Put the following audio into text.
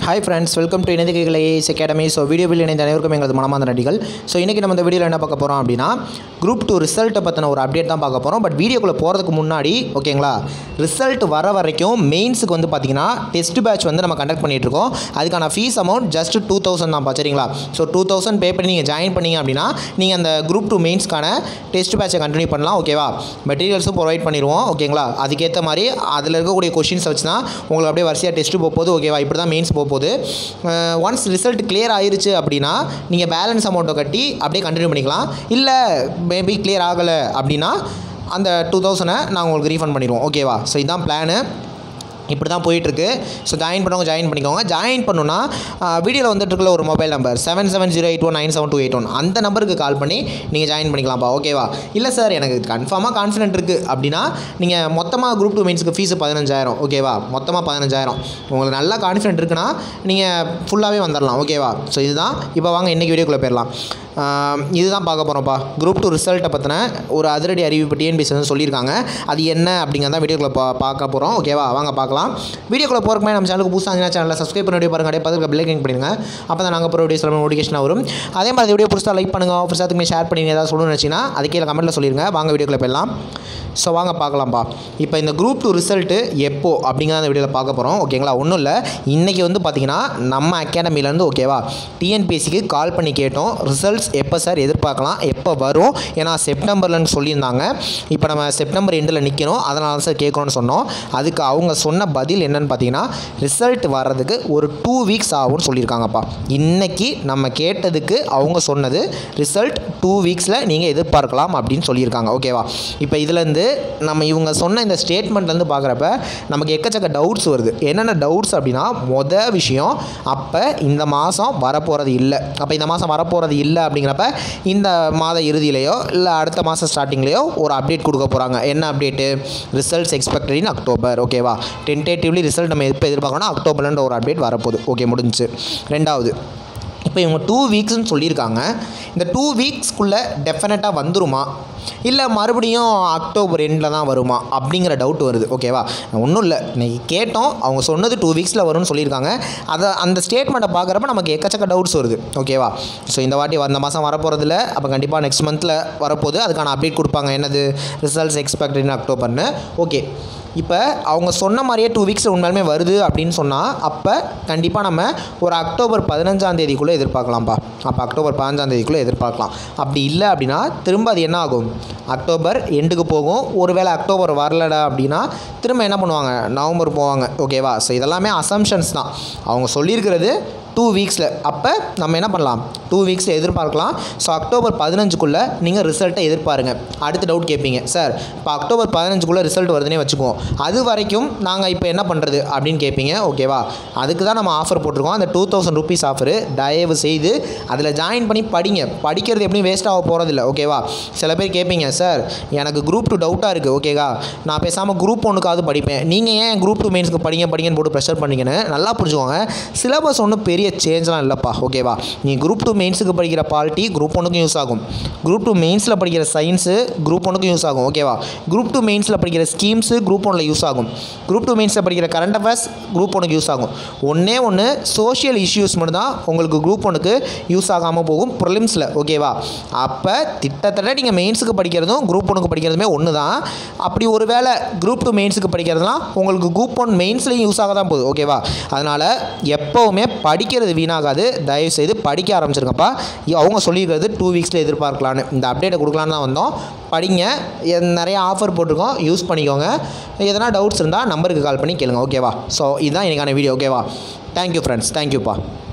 hi friends welcome to இணைந்த கைகள் as academy so வீடியோவில் இணைந்த அனைவருக்கும் எங்களது மனமார்ந்த நன்றிகள் ஸோ இன்றைக்கி நம்ம இந்த வீடியோவில் என்ன பார்க்க போகிறோம் அப்படின்னா குரூப் டூ ரிசல்ட்டை பற்றின ஒரு அப்டேட் தான் பார்க்க போகிறோம் பட் வீடியோக்குள்ளே போகிறதுக்கு முன்னாடி ஓகேங்களா ரிசல்ட் வர வரைக்கும் மெயின்ஸுக்கு வந்து பார்த்தீங்கன்னா டெஸ்ட் பேட்ச் வந்து நம்ம கண்டக்ட் பண்ணிட்டு இருக்கோம் அதுக்கான fees amount just two thousand தான் சரிங்களா ஸோ டூ தௌசண்ட் பே பண்ணி நீங்கள் ஜாயின் பண்ணீங்க அப்படின்னா நீங்கள் அந்த குரூப் டூ மெயின்ஸ்க்கான டெஸ்ட் பேட்சை கண்டினியூ பண்ணலாம் ஓகேவா மெட்டீரியல்ஸும் ப்ரொவைட் பண்ணிடுவோம் ஓகேங்களா அதுக்கேற்ற மாதிரி அதில் இருக்கக்கூடிய கொஷின்ஸ் வச்சு தான் உங்களுக்கு அப்படியே வரிசையாக டெஸ்ட்டு போக போகுது ஓகேவா இப்படி தான் மெயின்ஸ் போக போகுது ஒன்ஸ் ரிசல்ட் கிளியர் ஆயிருச்சு அப்படின்னா நீங்கள் பேலன்ஸ் அமௌண்ட்டை கட்டி அப்படியே கண்டினியூ பண்ணிக்கலாம் இல்லை மேபி கிளியர் ஆகலை அப்படின்னா அந்த டூ தௌசண்டை நாங்கள் உங்களுக்கு ரீஃபண்ட் பண்ணிடுவோம் ஓகேவா ஸோ இதுதான் பிளானு இப்படி தான் போயிட்டுருக்கு ஸோ ஜாயின் பண்ணவங்க ஜாயின் பண்ணிக்கோங்க ஜாயின் பண்ணுன்னா வீடியோவில் வந்துட்டு இருக்கல ஒரு mobile number seven seven zero eight one nine seven two eight one அந்த நம்பருக்கு கால் பண்ணி நீங்கள் ஜாயின் பண்ணிக்கலாம்ப்பா ஓகேவா இல்லை சார் எனக்கு கன்ஃபார்மாக கான்ஃபிடென்ட் இருக்குது அப்படின்னா நீங்கள் மொத்தமாக குரூப் டூ மெயின்ஸுக்கு ஃபீஸ் பதினஞ்சாயிரம் ஓகேவா மொத்தமாக பதினஞ்சாயிரம் உங்களுக்கு நல்லா கான்ஃபிடென்ட் இருக்குன்னா நீங்கள் ஃபுல்லாகவே வந்துடலாம் ஓகேவா ஸோ இதுதான் இப்போ வாங்க இன்றைக்கி வீடியோக்குள்ளே போயிடலாம் ஆஹ் இதுதான் பார்க்க போகிறோம்ப்பா குரூப் டூ ரிசல்ட்டை பற்றின ஒரு அதிரடி அறிவிப்பு டிஎன்பிசி வந்து சொல்லியிருக்காங்க அது என்ன அப்படிங்கிறத வீடியோக்குள்ளே பா பார்க்க போகிறோம் ஓகேவா வாங்க பார்க்கலாம் வீடியோக்குள்ளே போகிறக்கு நம்ம சேனலுக்கு புதுசாக இருந்துச்சுன்னா சேனலை சப்ஸ்கிரைப் பண்ணி பாருங்க அப்படியே பக்கத்தில் பில்லை கிளிக் பண்ணிடுங்க அப்போ தான் நாங்கள் போகிற வீடியோஸ் எல்லாமே நோட்டிஃபிகேஷன் வரும் அதே மாதிரி வீடியோ புதுசாக லைக் பண்ணுங்கள் ஆஃபர்ஸ் அதுக்குமே ஷேர் பண்ணி ஏதாவது சொல்லணும்னு நினச்சிங்கன்னா அது கீழே கமெண்ட்டில் சொல்லிடுங்க வாங்க வீடியோக்குள்ளே போயிடலாம் ஸோ வாங்க பார்க்கலாம்ப்பா இப்போ இந்த குரூப் டூ ரிசல்ட்டு எப்போ அப்படிங்கிறத அந்த வீடியோவில் பார்க்க போகிறோம் ஓகேங்களா ஒன்றும் இல்லை இன்றைக்கி வந்து பார்த்தீங்கன்னா நம்ம அகாடமிலேருந்து ஓகேவா டிஎன்பிஎஸ்சிக்கு கால் பண்ணி கேட்டோம் ரிசல்ட்ஸ் எப்போ சார் எதிர்பார்க்கலாம் எப்போ வரும் ஏன்னா செப்டம்பர்லன்னு சொல்லியிருந்தாங்க இப்போ நம்ம செப்டம்பர் எண்டில் நிற்கணும் அதனால தான் சார் கேட்கணும்னு சொன்னோம் அதுக்கு அவங்க சொன்ன பதில் என்னன்னு பார்த்தீங்கன்னா ரிசல்ட் வர்றதுக்கு ஒரு டூ வீக்ஸ் ஆகும்னு சொல்லியிருக்காங்கப்பா இன்னைக்கு நம்ம கேட்டதுக்கு அவங்க சொன்னது ரிசல்ட் டூ வீக்ஸில் நீங்கள் எதிர்பார்க்கலாம் அப்படின்னு சொல்லியிருக்காங்க ஓகேவா இப்போ இதுலேருந்து நம்ம இவங்க சொன்ன இந்த ஸ்டேட்மெண்ட்லேருந்து பார்க்குறப்ப நமக்கு எக்கச்சக்க டவுட்ஸ் வருது என்னென்ன டவுட்ஸ் அப்படின்னா மொதல் விஷயம் அப்போ இந்த மாதம் வரப்போகிறது இல்லை அப்போ இந்த மாதம் வரப்போகிறது இல்லை அப்படிங்கிறப்ப இந்த மாத இறுதியிலையோ இல்லை அடுத்த மாதம் ஸ்டார்டிங்லேயோ ஒரு அப்டேட் கொடுக்க போகிறாங்க என்ன update results expected in October ஓகேவா டென்டேட்டிவ்லி ரிசல்ட் நம்ம எப்போ எதிர்பார்க்கணும் அக்டோபர்ன்ற ஒரு அப்டேட் வரப்போகுது ஓகே முடிஞ்சுச்சு ரெண்டாவது இப்போ இவங்க டூ வீக்ஸ்னு சொல்லியிருக்காங்க இந்த டூ வீக்ஸ்க்குள்ளே டெஃபினட்டாக வந்துருமா இல்லை மறுபடியும் அக்டோபர் எண்டில் தான் வருமா அப்படிங்கிற டவுட் வருது ஓகேவா ஒன்றும் இல்லை இன்னைக்கு கேட்டோம் அவங்க சொன்னது டூ வீக்ஸில் வரும்னு சொல்லியிருக்காங்க அதை அந்த ஸ்டேட்மெண்ட்டை பார்க்குறப்ப நமக்கு எக்கச்சக்க டவுட்ஸ் வருது ஓகேவா ஸோ இந்த வாட்டி இந்த மாதம் வரப்போகிறதில்ல அப்போ கண்டிப்பாக நெக்ஸ்ட் மந்தில் வரப்போகுது அதுக்கான அப்டேட் கொடுப்பாங்க என்னது ரிசல்ட்ஸ் எக்ஸ்பெக்டட் இன் அக்டோபர்னு ஓகே இப்போ அவங்க சொன்ன மாதிரியே டூ வீக்ஸ் உண்மையாலுமே வருது அப்படின்னு சொன்னால் அப்போ கண்டிப்பாக நம்ம ஒரு அக்டோபர் பதினஞ்சாம் தேதிக்குள்ளே எதிர்பார்க்கலாம்ப்பா அப்போ அக்டோபர் பதினஞ்சாம் தேதிக்குள்ளே எதிர்பார்க்கலாம் அப்படி இல்லை அப்படின்னா திரும்ப அது என்ன ஆகும் அக்டோபர் எண்டுக்கு போகும் ஒருவேளை அக்டோபர் வரலடா அப்படின்னா திரும்ப என்ன பண்ணுவாங்க நவம்பர் போவாங்க ஓகேவா ஸோ இதெல்லாமே அசம்ஷன்ஸ் தான் அவங்க சொல்லியிருக்கிறது டூ வீக்ஸில் அப்போ நம்ம என்ன பண்ணலாம் டூ வீக்ஸில் எதிர்பார்க்கலாம் ஸோ அக்டோபர் பதினஞ்சுக்குள்ளே நீங்கள் ரிசல்ட்டை எதிர்பாருங்க அடுத்த டவுட் கேட்பீங்க சார் இப்போ அக்டோபர் பதினஞ்சுக்குள்ளே ரிசல்ட் வருதுன்னே வச்சுக்குவோம் அது வரைக்கும் நாங்கள் இப்போ என்ன பண்ணுறது அப்படின்னு கேட்பீங்க ஓகேவா அதுக்கு தான் நம்ம ஆஃபர் போட்டிருக்கோம் அந்த டூ தௌசண்ட் ருபீஸ் ஆஃபரு தயவு செய்து அதில் ஜாயின் பண்ணி படிங்க படிக்கிறது எப்படியும் வேஸ்ட் ஆக போகிறதில்ல ஓகேவா சில பேர் கேட்பீங்க சார் எனக்கு குரூப் டூ டவுட்டாக இருக்குது ஓகேவா நான் பேசாமல் குரூப் ஒன்றுக்காவது படிப்பேன் நீங்கள் ஏன் குரூப் டூ மெயின்ஸ்க்கு படிங்க படிங்கன்னு போட்டு ப்ரெஷர் பண்ணிங்கன்னு நல்லா புரிஞ்சுக்கோங்க சிலபஸ் ஒன்றும் பெரிய சேஞ்செலாம் இல்லைப்பா ஓகேவா நீ குரூப் டூ மெயின்ஸுக்கு படிக்கிற பாலிட்டி குரூப் ஒன்றுக்கும் யூஸ் ஆகும் குரூப் டூ மெயின்ஸில் படிக்கிற சயின்ஸு குரூப் ஒன்றுக்கும் யூஸ் ஆகும் ஓகேவா குரூப் டூ மெயின்ஸில் படிக்கிற ஸ்கீம்ஸு குரூப் ஒன்றில் யூஸ் ஆகும் குரூப் டூ மெயின்ஸில் படிக்கிற கரண்ட் அஃபேர்ஸ் குரூப் ஒன்றுக்கு யூஸ் ஆகும் ஒன்றே ஒன்று சோஷியல் இஷ்யூஸ் மட்டும் தான் உங்களுக்கு குரூப் ஒன்றுக்கு யூஸ் ஆகாமல் போகும் ப்ரிலிம்ஸில் ஓகேவா அப்போ திட்டத்தட்ட நீங்கள் மெயின்ஸுக்கு படிக்கிறதும் குரூப் ஒன்றுக்கு படிக்கிறதுமே ஒன்று தான் அப்படி ஒரு வேளை குரூப் டூ மெயின்ஸுக்கு படிக்கிறதுலாம் உங்களுக்கு குரூப் ஒன் மெயின்ஸ்லேயும் யூஸ் ஆக தான் போகுது ஓகேவா அதனால் எப்போவுமே படிக்கிறது வீணாகாது தயவு செய்து படிக்க ஆரம்பிச்சிருங்கப்பா அவங்க சொல்லியிருக்கிறது டூ வீக்ஸில் எதிர்பார்க்கலான்னு இந்த அப்டேட்டை கொடுக்கலான்னு தான் வந்தோம் படிங்க எ- நிறைய ஆஃபர் போட்டிருக்கோம் யூஸ் பண்ணிக்கோங்க எதனா டவுட்ஸ் இருந்தால் நம்பருக்கு கால் பண்ணி கேளுங்க ஓகேவா ஸோ இதுதான் எனக்கான வீடியோ ஓகேவா தேங்க்யூ ஃப்ரெண்ட்ஸ் தேங்க்யூப்பா